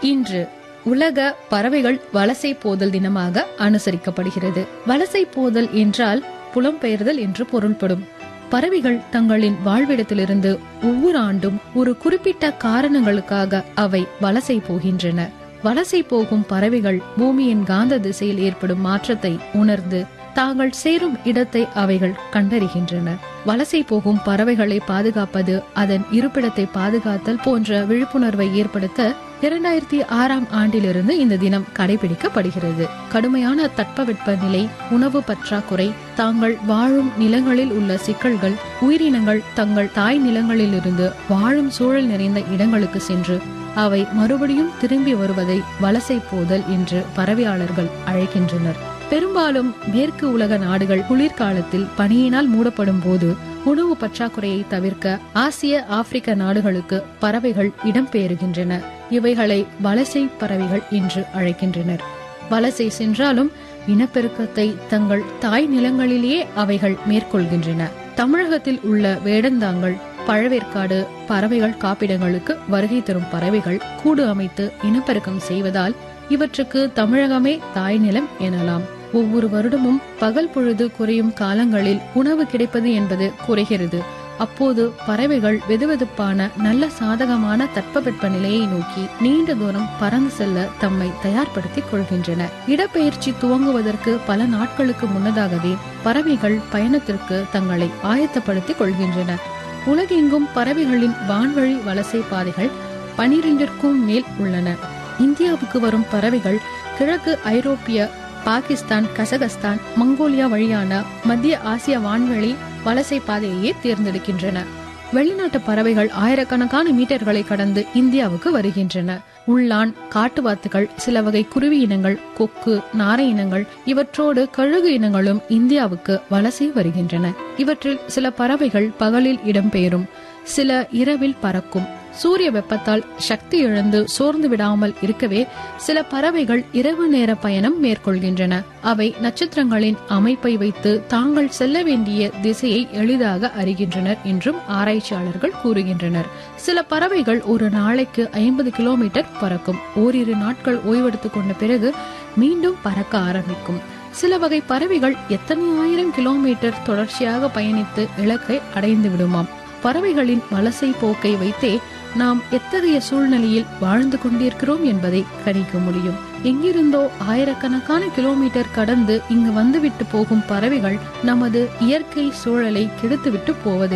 இன்று உலக பறவைகள் வலசை போதல் தினமாக அனுசரிக்கப்படுகிறது வலசை போதல் என்றால் புலம்பெயர்தல் என்று பொருள்படும் பறவைகள் தங்களின் வாழ்விடத்திலிருந்து ஒவ்வொரு ஆண்டும் ஒரு குறிப்பிட்ட காரணங்களுக்காக அவை வலசை போகின்றன வலசை போகும் பறவைகள் பூமியின் காந்த திசையில் ஏற்படும் மாற்றத்தை உணர்ந்து தாங்கள் சேரும் இடத்தை அவைகள் கண்டறிகின்றன வலசை போகும் பறவைகளை பாதுகாப்பது அதன் இருப்பிடத்தை பாதுகாத்தல் போன்ற விழிப்புணர்வை ஏற்படுத்த இரண்டாயிரத்தி ஆறாம் ஆண்டிலிருந்து இந்த தினம் கடைபிடிக்கப்படுகிறது கடுமையான தட்பவெட்ப நிலை உணவு பற்றாக்குறை தாங்கள் வாழும் நிலங்களில் உள்ள சிக்கல்கள் உயிரினங்கள் தங்கள் தாய் நிலங்களிலிருந்து வாழும் சூழல் நிறைந்த இடங்களுக்கு சென்று அவை மறுபடியும் திரும்பி வருவதை வலசை போதல் என்று பறவையாளர்கள் அழைக்கின்றனர் பெரும்பாலும் மேற்கு உலக நாடுகள் குளிர்காலத்தில் பனியினால் மூடப்படும் போது உணவு பற்றாக்குறையை தவிர்க்க ஆசிய ஆப்பிரிக்க நாடுகளுக்கு பறவைகள் இடம்பெயர்கின்றன இவைகளை வலசை பறவைகள் என்று அழைக்கின்றனர் வலசை சென்றாலும் இனப்பெருக்கத்தை தங்கள் தாய் நிலங்களிலேயே அவைகள் மேற்கொள்கின்றன தமிழகத்தில் உள்ள வேடந்தாங்கல் பழவேற்காடு பறவைகள் காப்பிடங்களுக்கு வருகை தரும் பறவைகள் கூடு அமைத்து இனப்பெருக்கம் செய்வதால் இவற்றுக்கு தமிழகமே தாய் நிலம் எனலாம் ஒவ்வொரு வருடமும் பகல் பொழுது குறையும் காலங்களில் உணவு கிடைப்பது என்பது குறைகிறது அப்போது பறவைகள் வெதுவெதுப்பான நல்ல சாதகமான தட்பவெட்ப நிலையை நோக்கி நீண்ட தூரம் பறந்து செல்ல தம்மை தயார்படுத்திக் கொள்கின்றன இடப்பெயர்ச்சி துவங்குவதற்கு பல நாட்களுக்கு முன்னதாகவே பறவைகள் பயணத்திற்கு தங்களை ஆயத்தப்படுத்திக் கொள்கின்றன உலகெங்கும் பறவைகளின் வான்வழி வலசை பாதைகள் பனிரெண்டிற்கும் மேல் உள்ளன இந்தியாவுக்கு வரும் பறவைகள் கிழக்கு ஐரோப்பிய பாகிஸ்தான் கசகஸ்தான் மங்கோலியா வழியான மத்திய ஆசிய வான்வெளி வலசை பாதையையே தேர்ந்தெடுக்கின்றன வெளிநாட்டு பறவைகள் ஆயிரக்கணக்கான மீட்டர்களை கடந்து இந்தியாவுக்கு வருகின்றன உள்ளான் காட்டுவாத்துகள் சில வகை குருவி இனங்கள் கொக்கு நாரை இனங்கள் இவற்றோடு கழுகு இனங்களும் இந்தியாவுக்கு வலசை வருகின்றன இவற்றில் சில பறவைகள் பகலில் இடம்பெயரும் சில இரவில் பறக்கும் சூரிய வெப்பத்தால் சக்தி இழந்து சோர்ந்து விடாமல் இருக்கவே சில பறவைகள் இரவு நேர பயணம் மேற்கொள்கின்றன அவை நட்சத்திரங்களின் அமைப்பை வைத்து தாங்கள் செல்ல வேண்டிய திசையை எளிதாக அறிகின்றனர் என்றும் ஆராய்ச்சியாளர்கள் கூறுகின்றனர் சில பறவைகள் ஒரு நாளைக்கு ஐம்பது கிலோமீட்டர் பறக்கும் ஓரிரு நாட்கள் ஓய்வெடுத்துக் கொண்ட பிறகு மீண்டும் பறக்க ஆரம்பிக்கும் சில வகை பறவைகள் எத்தனை ஆயிரம் கிலோமீட்டர் தொடர்ச்சியாக பயணித்து இலக்கை அடைந்து விடுமாம் பறவைகளின் வலசை போக்கை வைத்தே நாம் எத்தகைய சூழ்நிலையில் வாழ்ந்து கொண்டிருக்கிறோம் என்பதை கணிக்க முடியும் எங்கிருந்தோ ஆயிரக்கணக்கான கிலோமீட்டர் கடந்து இங்கு வந்துவிட்டு போகும் பறவைகள் நமது இயற்கை சூழலை கெடுத்துவிட்டு போவதில்லை